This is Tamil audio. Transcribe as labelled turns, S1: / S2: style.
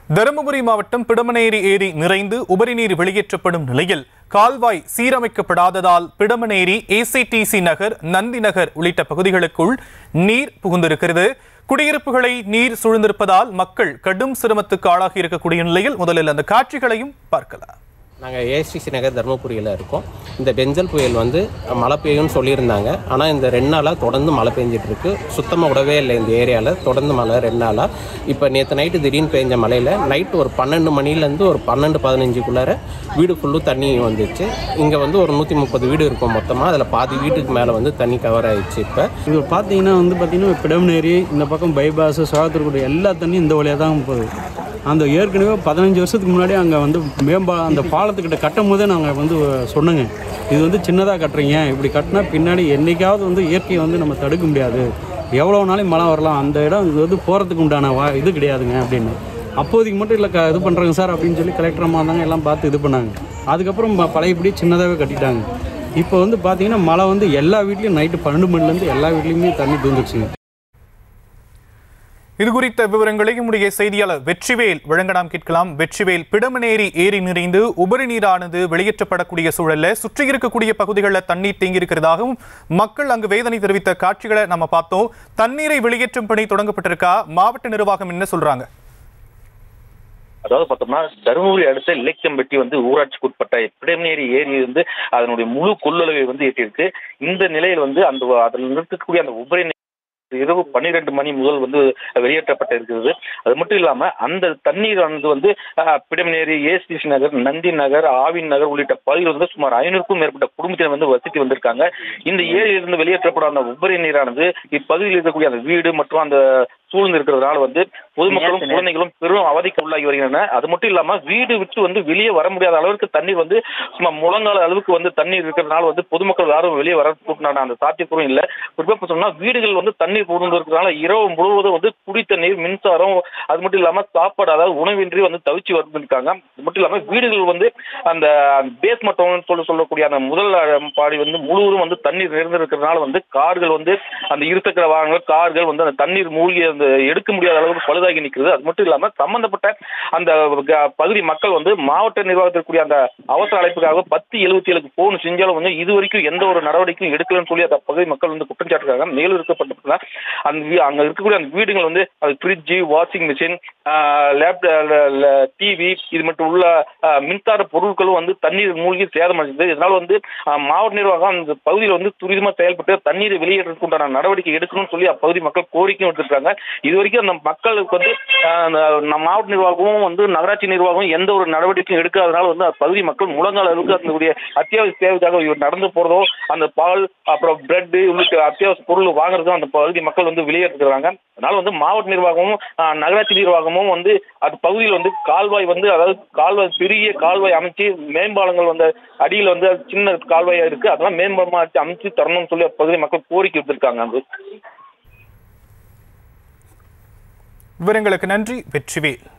S1: தருமபுரி மாவட்டம் பிடமனேரி ஏரி நிறைந்து உபரிநீர் வெளியேற்றப்படும் நிலையில் கால்வாய் சீரமைக்கப்படாததால் பிடமனேரி ஏசிடிசி நகர் நந்தி நகர் உள்ளிட்ட பகுதிகளுக்குள் நீர் புகுந்திருக்கிறது குடியிருப்புகளை நீர் சூழ்ந்திருப்பதால் மக்கள் கடும் சிரமத்துக்கு ஆளாகி இருக்கக்கூடிய நிலையில் முதலில் அந்த காட்சிகளையும் பார்க்கலாம்
S2: நாங்கள் ஏஎஸ்டிசி நகர் தருமபுரியில் இருக்கோம் இந்த பெஞ்சல் புயல் வந்து மழை பெய்யும்னு சொல்லியிருந்தாங்க ஆனால் இந்த ரெண்டு நாளாக தொடர்ந்து மழை பெஞ்சிட்டு இருக்கு சுத்தமாக விடவே இல்லை இந்த ஏரியாவில் தொடர்ந்து மழை ரெண்டு நாளாக இப்போ நேற்று நைட்டு திடீர்னு பெஞ்ச மழையில் நைட்டு ஒரு பன்னெண்டு மணிலேருந்து ஒரு பன்னெண்டு பதினஞ்சுக்குள்ளார வீடு ஃபுல்லும் தண்ணி வந்துச்சு இங்கே வந்து ஒரு நூற்றி முப்பது வீடு இருக்கும் மொத்தமாக அதில் பாதி வீட்டுக்கு மேலே வந்து தண்ணி கவர் ஆயிடுச்சு இப்போ
S3: இது பார்த்தீங்கன்னா வந்து பார்த்தீங்கன்னா பிடம்னேரி இந்த பக்கம் பைபாஸ் சோகத்திற்குடி எல்லா தண்ணியும் இந்த வழியாக தான் போகுது அந்த ஏற்கனவே பதினஞ்சு வருஷத்துக்கு முன்னாடி அங்கே வந்து மேம்பா அந்த பாலத்துக்கிட்ட கட்டும் போதே நாங்கள் வந்து சொன்னோங்க இது வந்து சின்னதாக கட்டுறீங்க இப்படி கட்டினா பின்னாடி என்னைக்காவது வந்து இயற்கையை வந்து நம்ம தடுக்க முடியாது எவ்வளோ நாளையும் மழை வரலாம் அந்த இடம் இது வந்து போகிறதுக்கு உண்டான வா இது கிடையாதுங்க அப்படின்னு அப்போதைக்கு மட்டும் இல்லை க இது பண்ணுறேங்க சார் அப்படின்னு சொல்லி கலெக்டர் அம்மா இருந்தாங்க எல்லாம் பார்த்து இது பண்ணாங்க அதுக்கப்புறம் ப- பழையபடி சின்னதாகவே கட்டிட்டாங்க இப்போ வந்து பார்த்தீங்கன்னா மழை வந்து எல்லா வீட்லேயும் நைட்டு பன்னெண்டு மணிலேருந்து எல்லா வீட்லேயுமே தண்ணி தூந்துருச்சுங்க
S1: இது குறித்த விவரங்களை நம்முடைய செய்தியாளர் வெற்றிவேல் வழங்க நாம் கேட்கலாம் வெற்றிவேல் பிடமனேரி ஏரி நிறைந்து உபரி நீரானது வெளியேற்றப்படக்கூடிய சூழல்ல சுற்றி இருக்கக்கூடிய பகுதிகளில் தண்ணீர் தேங்கி இருக்கிறதாகவும் மக்கள் அங்கு வேதனை தெரிவித்த காட்சிகளை நம்ம பார்த்தோம் தண்ணீரை வெளியேற்றும் பணி தொடங்கப்பட்டிருக்கா மாவட்ட நிர்வாகம் என்ன சொல்றாங்க
S4: அதாவது பார்த்தோம்னா தருமபுரி அடுத்த இலக்கியம்பட்டி வந்து ஊராட்சிக்கு உட்பட்ட பிடமேரி ஏரி வந்து அதனுடைய முழு கொள்ளளவை வந்து எட்டியிருக்கு இந்த நிலையில் வந்து அந்த அதில் இருக்கக்கூடிய அந்த உபரி நீர் இரவு பன்னிரெண்டு மணி முதல் வந்து வெளியேற்றப்பட்டு இருக்கிறது அது மட்டும் இல்லாம அந்த தண்ணீர் வந்து வந்து அஹ், பிடமனேரி ஏசிசி நகர் நந்தி நகர் ஆவின் நகர் உள்ளிட்ட பகுதியில் வந்து சுமார் ஐநூறுக்கும் மேற்பட்ட குடும்பத்தினர் வந்து வசித்து வந்திருக்காங்க இந்த ஏரியிலிருந்து வெளியேற்றப்படும் அந்த உபரி நீரானது இப்பகுதியில் இருக்கக்கூடிய அந்த வீடு மற்றும் அந்த சூழ்ந்து இருக்கிறதுனால வந்து பொதுமக்களும் குழந்தைகளும் பெரும் அவதிக்கு உள்ளாகி வருகின்றன அது மட்டும் இல்லாம வீடு விட்டு வந்து வெளியே வர முடியாத அளவுக்கு தண்ணீர் வந்து சும்மா முழங்கால அளவுக்கு வந்து தண்ணீர் இருக்கிறதுனால வந்து பொதுமக்கள் யாரும் வெளியே வரக்கூடாது அந்த சாத்தியக்கூறும் இல்லை குறிப்பா சொன்னா வீடுகள் வந்து தண்ணீர் புகுந்து இருக்கிறதுனால இரவு முழுவதும் வந்து குடித்த நீர் மின்சாரம் அது மட்டும் இல்லாம சாப்பாடு அதாவது உணவின்றி வந்து தவிச்சு வந்துருக்காங்க அது மட்டும் இல்லாம வீடுகள் வந்து அந்த பேஸ் மட்டம் சொல்ல சொல்லக்கூடிய அந்த முதல் பாடி வந்து முழுவதும் வந்து தண்ணீர் நிறைந்து இருக்கிறதுனால வந்து கார்கள் வந்து அந்த இருசக்கர வாகனங்கள் கார்கள் வந்து அந்த தண்ணீர் மூழ்கி அந்த எடுக்க முடியாத அளவுக்கு பழுதாகி நிற்கிறது அது மட்டும் இல்லாம சம்பந்தப்பட்ட அந்த க- பகுதி மக்கள் வந்து மாவட்ட நிர்வாகத்திற்குரிய அந்த அவசர அழைப்புக்காக பத்து எழுபத்தி ஏழுக்கு போன் செஞ்சாலும் வந்து இது வரைக்கும் எந்த ஒரு நடவடிக்கையும் எடுக்கலன்னு சொல்லி அந்த பகுதி மக்கள் வந்து குற்றம் சாட்டுறாங்க மேலும் இருக்கப்பட்ட அந்த வீ- அங்க இருக்கக்கூடிய அந்த வீடுகள் வந்து அது fridge washing machine laptop TV இது மட்டும் உள்ள ஆஹ், மின்சார பொருட்களும் வந்து தண்ணீர் மூழ்கி சேதமடைந்தது இதனால வந்து ஆஹ், மாவட்ட நிர்வாகம் அந்த பகுதியில் வந்து துரிதமா செயல்பட்டு தண்ணீரை வெளியேறதுக்கு உண்டான நடவடிக்கை எடுக்கணும்னு சொல்லி அப்பகுதி மக்கள் கோரிக்கையும் எடுத்திருக்காங்க இது வரைக்கும் அந்த மக்களுக்கு வந்து ஆஹ், அந்த நம்ம மாவட்ட நிர்வாகமும் வந்து நகராட்சி நிர்வாகமும் எந்த ஒரு நடவடிக்கையும் எடுக்காதனால வந்து அப்பகுதி மக்கள் முழங்கால அளவுக்கு அதனுடைய அத்தியாவசிய தேவைக்காக இவர் நடந்து போறதோ அந்த பால் அப்புறம் பிரெட் உள்ளிட்ட அத்தியாவசிய பொருள் வாங்குறதும் அந்த பகுதி மக்கள் வந்து வெளியேற்றுறாங்க அதனால வந்து மாவட்ட நிர்வாகமும் ஆஹ், நகராட்சி நிர்வாகமும் வந்து அது பகுதியில் வந்து கால்வாய் வந்து அதாவது கால்வாய் பெரிய கால்வாய் அமைச்சு மேம்பாலங்கள் வந்து அடியில் வந்து அது சின்ன கால்வாயா இருக்கு அதெல்லாம் மேம்பாலமா அமைச்சு தரணும்னு சொல்லி அப்பகுதி மக்கள் கோரிக்கை விடுத்திருக்காங்க அது
S1: விவரங்களுக்கு நன்றி வெற்றிவேல்